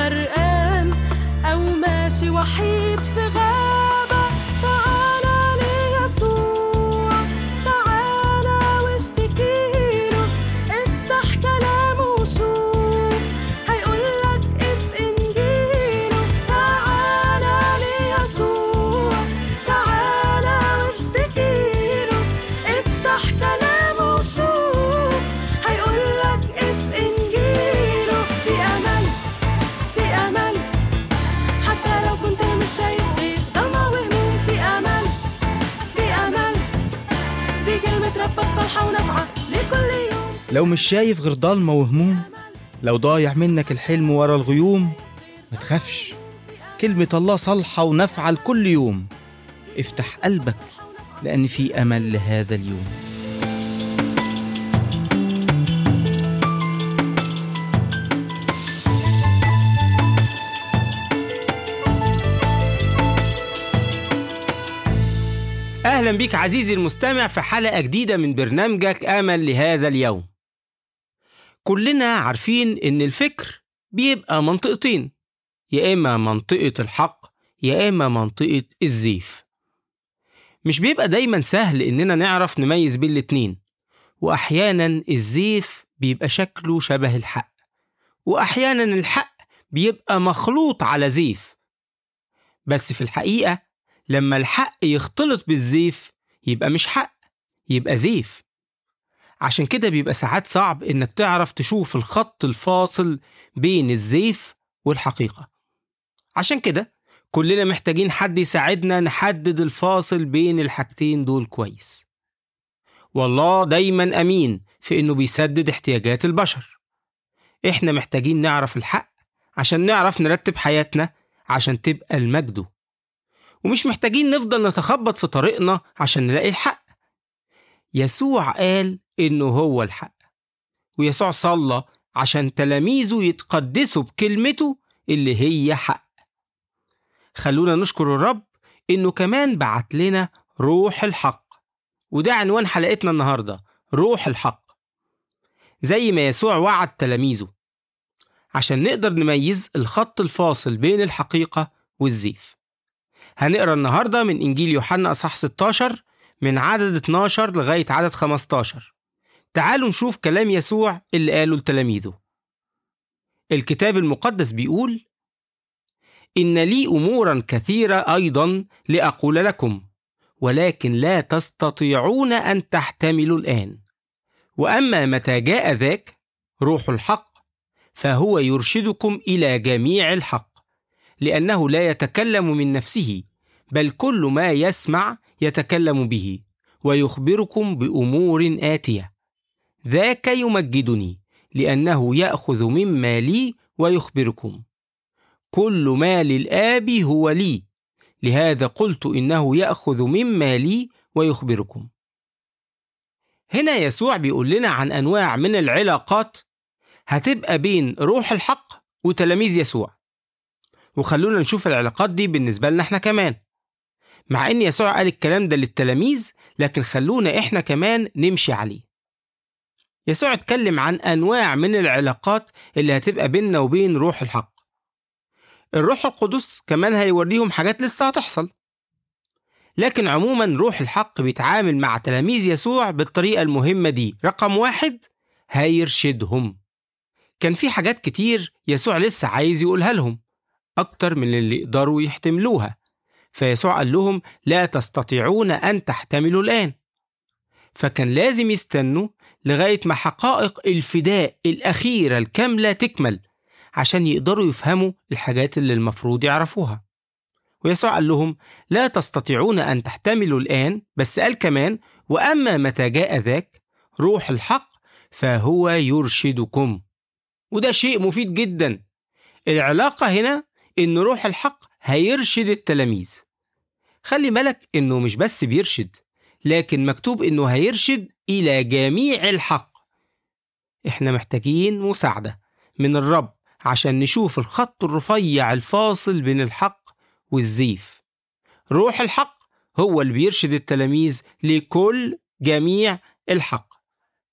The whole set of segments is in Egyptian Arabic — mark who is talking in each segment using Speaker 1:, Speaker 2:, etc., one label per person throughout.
Speaker 1: غرقان أو ماشي وحيد في غابة تعالى ليسوع تعالى واشتكيله افتح كلامه وشوف هيقولك اف انجيله تعالى ليسوع تعالى واشتكيله افتح كلامه وشوف هيقولك اف انجيله في امل في امل حتى لو كنت مش شايف غير ضلمة وهموم في امل في امل دي كلمة ربك صالحة ونافعة لكل يوم
Speaker 2: لو مش شايف غير ضلمة وهموم لو ضايع منك الحلم ورا الغيوم ما تخافش كلمة الله صالحة ونافعة لكل يوم افتح قلبك لأن في أمل لهذا اليوم
Speaker 3: أهلا بيك عزيزي المستمع في حلقة جديدة من برنامجك أمل لهذا اليوم كلنا عارفين إن الفكر بيبقى منطقتين يا إما منطقة الحق يا إما منطقة الزيف مش بيبقى دايما سهل إننا نعرف نميز بين الاتنين وأحيانا الزيف بيبقى شكله شبه الحق وأحيانا الحق بيبقى مخلوط على زيف بس في الحقيقة لما الحق يختلط بالزيف يبقى مش حق يبقى زيف عشان كده بيبقى ساعات صعب انك تعرف تشوف الخط الفاصل بين الزيف والحقيقة عشان كده كلنا محتاجين حد يساعدنا نحدد الفاصل بين الحاجتين دول كويس والله دايما أمين في إنه بيسدد احتياجات البشر إحنا محتاجين نعرف الحق عشان نعرف نرتب حياتنا عشان تبقى المجد ومش محتاجين نفضل نتخبط في طريقنا عشان نلاقي الحق يسوع قال إنه هو الحق ويسوع صلى عشان تلاميذه يتقدسوا بكلمته اللي هي حق خلونا نشكر الرب إنه كمان بعت لنا روح الحق وده عنوان حلقتنا النهاردة روح الحق زي ما يسوع وعد تلاميذه عشان نقدر نميز الخط الفاصل بين الحقيقة والزيف هنقرا النهارده من انجيل يوحنا اصحاح 16 من عدد 12 لغايه عدد 15 تعالوا نشوف كلام يسوع اللي قاله لتلاميذه الكتاب المقدس بيقول ان لي امورا كثيره ايضا لاقول لكم ولكن لا تستطيعون ان تحتملوا الان واما متى جاء ذاك روح الحق فهو يرشدكم الى جميع الحق لانه لا يتكلم من نفسه بل كل ما يسمع يتكلم به ويخبركم بامور اتيه ذاك يمجدني لانه ياخذ مما لي ويخبركم كل ما للاب هو لي لهذا قلت انه ياخذ مما لي ويخبركم هنا يسوع بيقول لنا عن انواع من العلاقات هتبقى بين روح الحق وتلاميذ يسوع وخلونا نشوف العلاقات دي بالنسبة لنا احنا كمان مع ان يسوع قال الكلام ده للتلاميذ لكن خلونا احنا كمان نمشي عليه يسوع اتكلم عن انواع من العلاقات اللي هتبقى بيننا وبين روح الحق الروح القدس كمان هيوريهم حاجات لسه هتحصل لكن عموما روح الحق بيتعامل مع تلاميذ يسوع بالطريقة المهمة دي رقم واحد هيرشدهم كان في حاجات كتير يسوع لسه عايز يقولها لهم أكتر من اللي يقدروا يحتملوها فيسوع قال لهم لا تستطيعون أن تحتملوا الآن فكان لازم يستنوا لغاية ما حقائق الفداء الأخيرة الكاملة تكمل عشان يقدروا يفهموا الحاجات اللي المفروض يعرفوها ويسوع قال لهم لا تستطيعون أن تحتملوا الآن بس قال كمان وأما متى جاء ذاك روح الحق فهو يرشدكم وده شيء مفيد جدا العلاقة هنا إن روح الحق هيرشد التلاميذ خلي بالك إنه مش بس بيرشد لكن مكتوب إنه هيرشد إلى جميع الحق إحنا محتاجين مساعدة من الرب عشان نشوف الخط الرفيع الفاصل بين الحق والزيف روح الحق هو اللي بيرشد التلاميذ لكل جميع الحق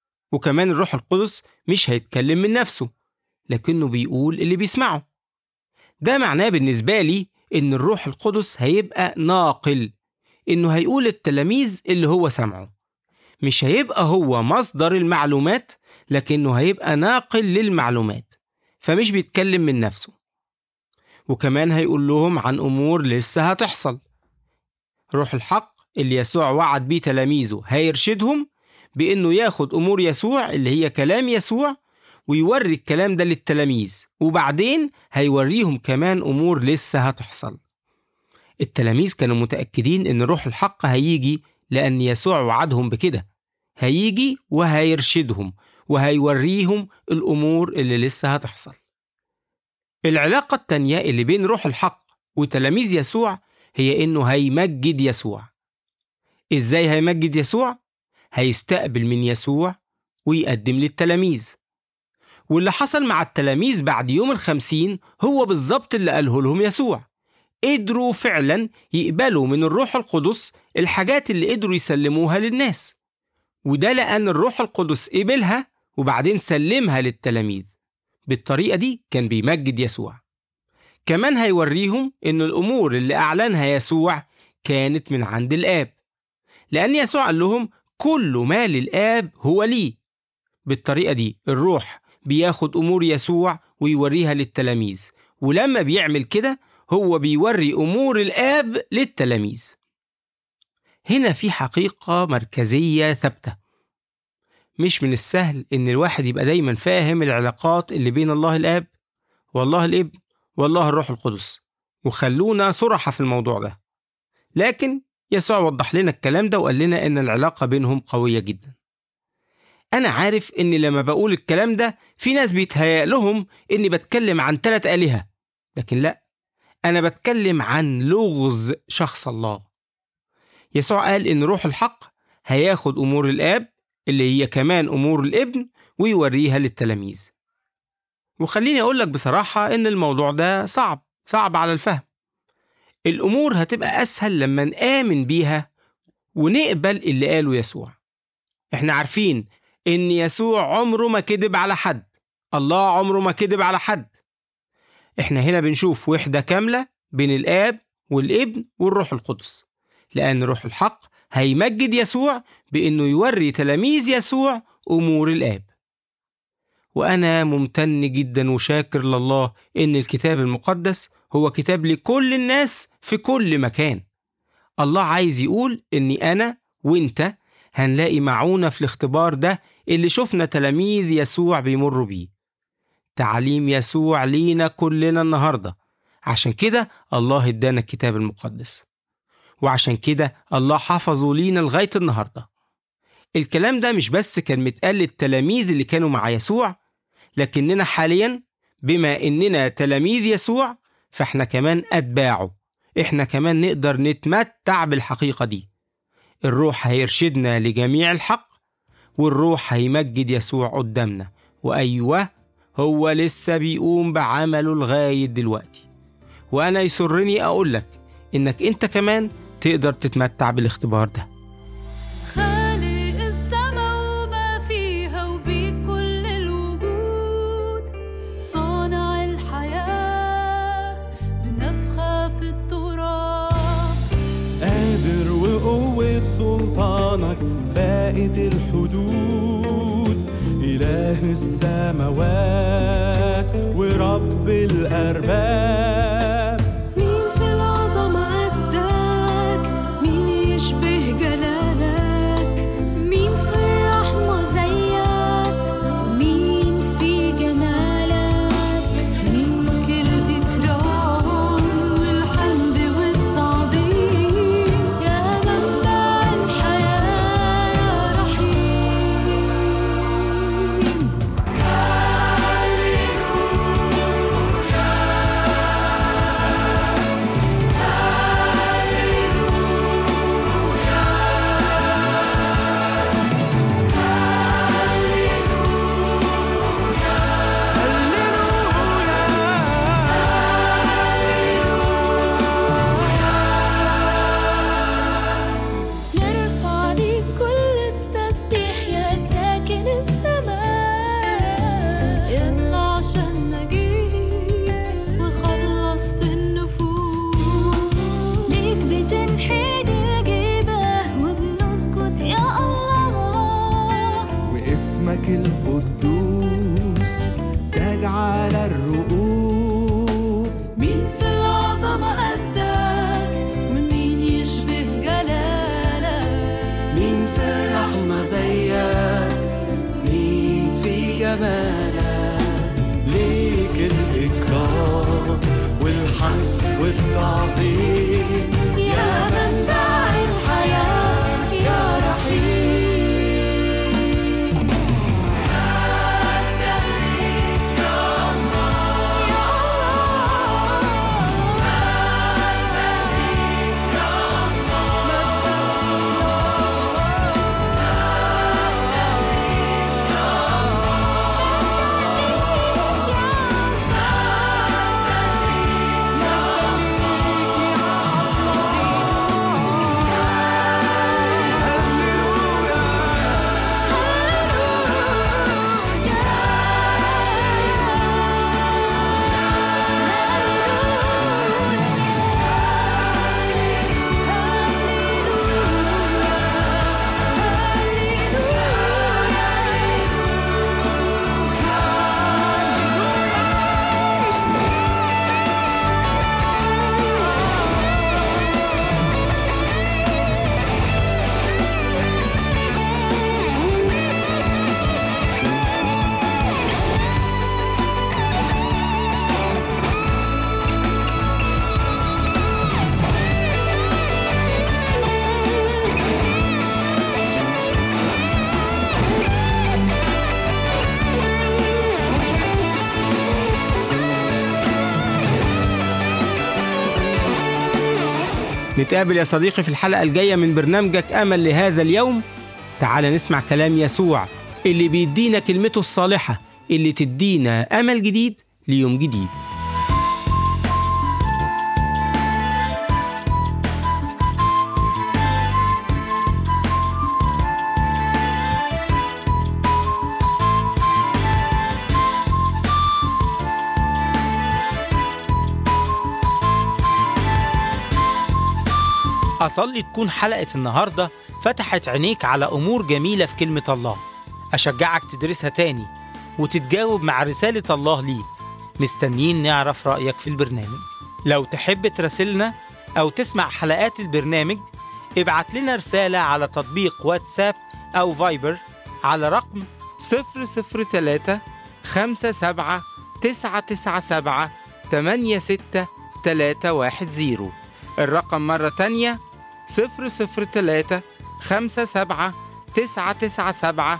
Speaker 3: وكمان الروح القدس مش هيتكلم من نفسه لكنه بيقول اللي بيسمعه ده معناه بالنسبة لي إن الروح القدس هيبقى ناقل إنه هيقول التلاميذ اللي هو سمعه مش هيبقى هو مصدر المعلومات لكنه هيبقى ناقل للمعلومات فمش بيتكلم من نفسه وكمان هيقول لهم عن أمور لسه هتحصل روح الحق اللي يسوع وعد بيه تلاميذه هيرشدهم بإنه ياخد أمور يسوع اللي هي كلام يسوع ويوري الكلام ده للتلاميذ وبعدين هيوريهم كمان أمور لسه هتحصل التلاميذ كانوا متأكدين إن روح الحق هيجي لأن يسوع وعدهم بكده هيجي وهيرشدهم وهيوريهم الأمور اللي لسه هتحصل العلاقة التانية اللي بين روح الحق وتلاميذ يسوع هي إنه هيمجد يسوع إزاي هيمجد يسوع؟ هيستقبل من يسوع ويقدم للتلاميذ واللي حصل مع التلاميذ بعد يوم الخمسين هو بالظبط اللي قاله لهم يسوع قدروا فعلا يقبلوا من الروح القدس الحاجات اللي قدروا يسلموها للناس وده لأن الروح القدس قبلها وبعدين سلمها للتلاميذ بالطريقة دي كان بيمجد يسوع كمان هيوريهم إن الأمور اللي أعلنها يسوع كانت من عند الآب لأن يسوع قال لهم كل ما للآب هو لي بالطريقة دي الروح بياخد أمور يسوع ويوريها للتلاميذ ولما بيعمل كده هو بيوري أمور الآب للتلاميذ هنا في حقيقة مركزية ثابتة مش من السهل إن الواحد يبقى دايما فاهم العلاقات اللي بين الله الآب والله الابن والله الروح القدس وخلونا صرحة في الموضوع ده لكن يسوع وضح لنا الكلام ده وقال لنا إن العلاقة بينهم قوية جدا أنا عارف إن لما بقول الكلام ده في ناس بيتهيأ لهم إني بتكلم عن ثلاث آلهة لكن لأ أنا بتكلم عن لغز شخص الله يسوع قال إن روح الحق هياخد أمور الآب اللي هي كمان أمور الابن ويوريها للتلاميذ وخليني أقول لك بصراحة إن الموضوع ده صعب صعب على الفهم الأمور هتبقى أسهل لما نآمن بيها ونقبل اللي قاله يسوع إحنا عارفين إن يسوع عمره ما كذب على حد الله عمره ما كذب على حد إحنا هنا بنشوف وحدة كاملة بين الآب والابن والروح القدس لأن روح الحق هيمجد يسوع بإنه يوري تلاميذ يسوع أمور الآب وأنا ممتن جدا وشاكر لله إن الكتاب المقدس هو كتاب لكل الناس في كل مكان الله عايز يقول إني أنا وإنت هنلاقي معونة في الاختبار ده اللي شفنا تلاميذ يسوع بيمروا بيه تعليم يسوع لينا كلنا النهارده عشان كده الله ادانا الكتاب المقدس وعشان كده الله حفظه لينا لغايه النهارده الكلام ده مش بس كان متقال للتلاميذ اللي كانوا مع يسوع لكننا حاليا بما اننا تلاميذ يسوع فاحنا كمان اتباعه احنا كمان نقدر نتمتع بالحقيقه دي الروح هيرشدنا لجميع الحق والروح هيمجد يسوع قدامنا وايوه هو لسه بيقوم بعمله لغايه دلوقتي وانا يسرني اقول لك انك انت كمان تقدر تتمتع بالاختبار ده
Speaker 1: خالق السما وما فيها وبكل الوجود صانع الحياة بنفخة في التراب
Speaker 4: قادر وقوة سلطانك فائت الحدود إله السماوات ورب الأرباب
Speaker 1: مين في العظمة قدك مين يشبه جلالك مين في الرحمة زيك مين في جمالك ليك الإكرام والحمد والتعظيم يا منبع الحياة يا رحيم هاليلويا
Speaker 4: عظيم
Speaker 1: يا منبع الحياة يا رحيم
Speaker 3: نتقابل يا صديقي في الحلقة الجاية من برنامجك أمل لهذا اليوم تعال نسمع كلام يسوع اللي بيدينا كلمته الصالحة اللي تدينا أمل جديد ليوم جديد
Speaker 2: أصلي تكون حلقة النهاردة فتحت عينيك على أمور جميلة في كلمة الله أشجعك تدرسها تاني وتتجاوب مع رسالة الله ليك مستنيين نعرف رأيك في البرنامج لو تحب تراسلنا أو تسمع حلقات البرنامج ابعت لنا رسالة على تطبيق واتساب أو فايبر على رقم 003 57 997 86310 الرقم مرة تانية 003 57 997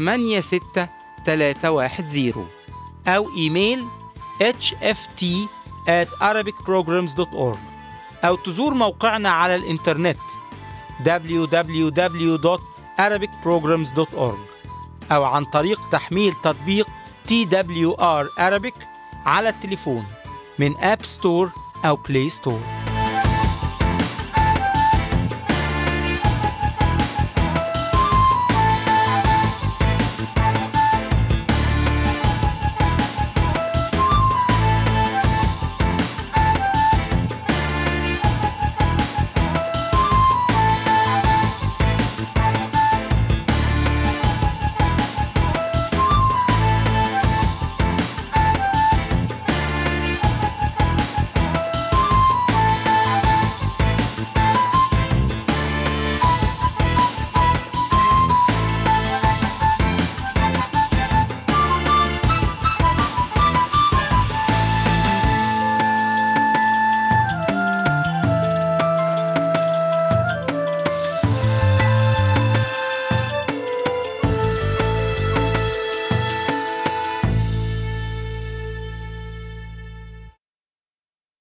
Speaker 2: 86310 أو إيميل hft at arabicprograms.org أو تزور موقعنا على الإنترنت www.arabicprograms.org أو عن طريق تحميل تطبيق TWR Arabic على التليفون من أب ستور أو بلاي ستور